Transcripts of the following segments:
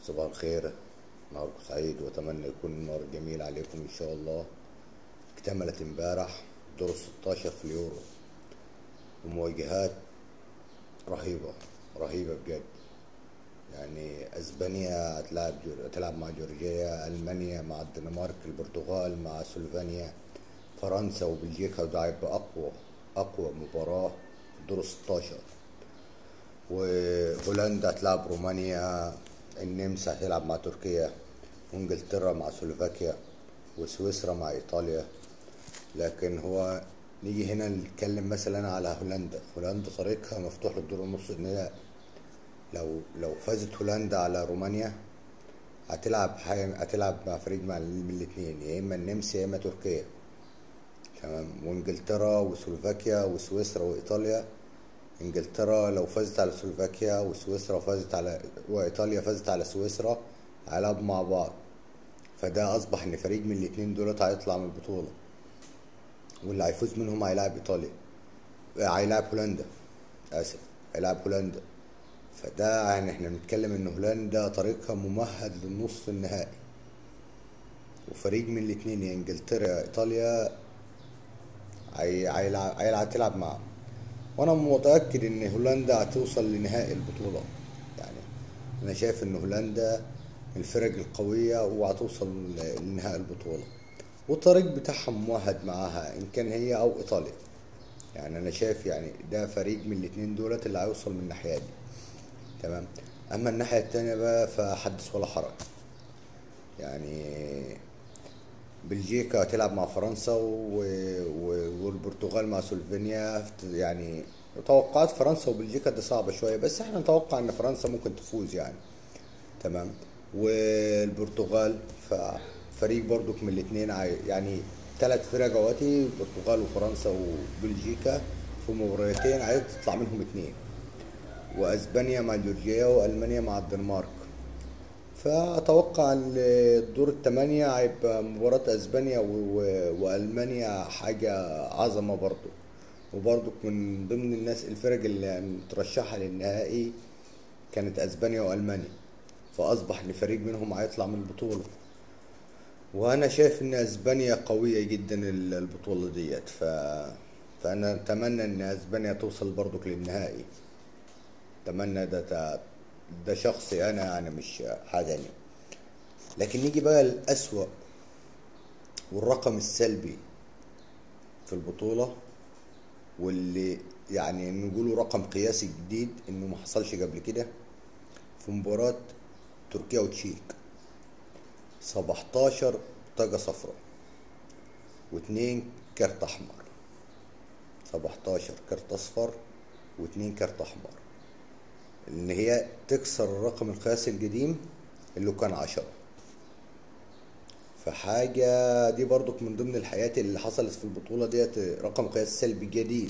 صباح الخير نهاركم سعيد واتمنى يكون النهار جميل عليكم ان شاء الله اكتملت امبارح دور 16 في اليورو ومواجهات رهيبة رهيبة بجد يعني اسبانيا هتلعب جور... هتلعب مع جورجيا المانيا مع الدنمارك البرتغال مع سلوفينيا فرنسا وبلجيكا وده هيبقى اقوى اقوى مباراة في دور 16 وهولندا هتلعب رومانيا النمسا هتلعب مع تركيا وانجلترا مع سلوفاكيا وسويسرا مع ايطاليا لكن هو نيجي هنا نتكلم مثلا على هولندا هولندا طريقها مفتوح للدور النص النهائي لو لو فازت هولندا على رومانيا هتلعب حاجة هتلعب مع فريق مع من الاثنين يا اما النمسا يا اما تركيا تمام وانجلترا وسلوفاكيا وسويسرا وايطاليا انجلترا لو فازت على سلوفاكيا وسويسرا فازت على وايطاليا فازت على سويسرا هيلعبوا مع بعض فده اصبح ان فريق من الاتنين دولت هيطلع من البطولة واللي هيفوز منهم هيلاعب ايطاليا هيلاعب هولندا اسف هيلاعب هولندا فده يعني احنا بنتكلم ان هولندا طريقها ممهد للنصف النهائي وفريق من الاتنين يا انجلترا يا ايطاليا هيلعب هيلعب تلعب معاهم وانا متاكد ان هولندا هتوصل لنهائي البطوله يعني انا شايف ان هولندا من الفرق القويه وهتوصل لنهائي البطوله والطريق بتاعها ممهد معاها ان كان هي او ايطاليا يعني انا شايف يعني ده فريق من الاتنين دولت اللي هيوصل من الناحيه دي تمام اما الناحيه التانية بقى فحدث ولا حرج يعني بلجيكا هتلعب مع فرنسا و... و... والبرتغال مع سلوفينيا يعني توقعات فرنسا وبلجيكا دي صعبة شوية بس احنا نتوقع ان فرنسا ممكن تفوز يعني تمام والبرتغال ففريق برضك من الاتنين يعني ثلاث فرق اهوتي البرتغال وفرنسا وبلجيكا في مباراتين عايز تطلع منهم اتنين واسبانيا مع جورجيا والمانيا مع الدنمارك فأتوقع الدور الثمانية هيبقى مباراة أسبانيا وألمانيا حاجة عظمة برضو وبرضو من ضمن الناس الفرق اللي مترشحة للنهائي كانت أسبانيا وألمانيا فأصبح إن فريق منهم هيطلع من البطولة وأنا شايف إن أسبانيا قوية جدا البطولة ديت ف... فأنا أتمنى إن أسبانيا توصل برضك للنهائي أتمنى ده ده شخصي انا يعني مش حاجة يعني. لكن نيجي بقى الاسوأ والرقم السلبي في البطولة واللي يعني نقوله رقم قياسي جديد انه ما حصلش قبل كده في مباراة تركيا وتشيك سبعتاشر بطاقة صفراء واتنين كارت احمر سبعتاشر كارت اصفر واتنين كارت احمر ان هي تكسر الرقم القياسي القديم اللي كان عشرة فحاجة دي برضك من ضمن الحاجات اللي حصلت في البطولة ديت رقم قياس سلبي جديد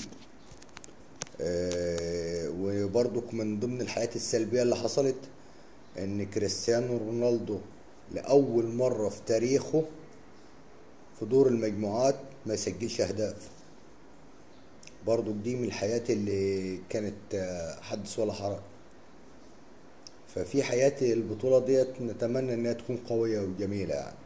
أه وبرضك من ضمن الحاجات السلبية اللي حصلت ان كريستيانو رونالدو لأول مرة في تاريخه في دور المجموعات ما يسجلش أهداف برضو دي من الحياة اللي كانت حدث ولا حرج ففي حياة البطولة ديت نتمنى انها تكون قوية وجميلة يعني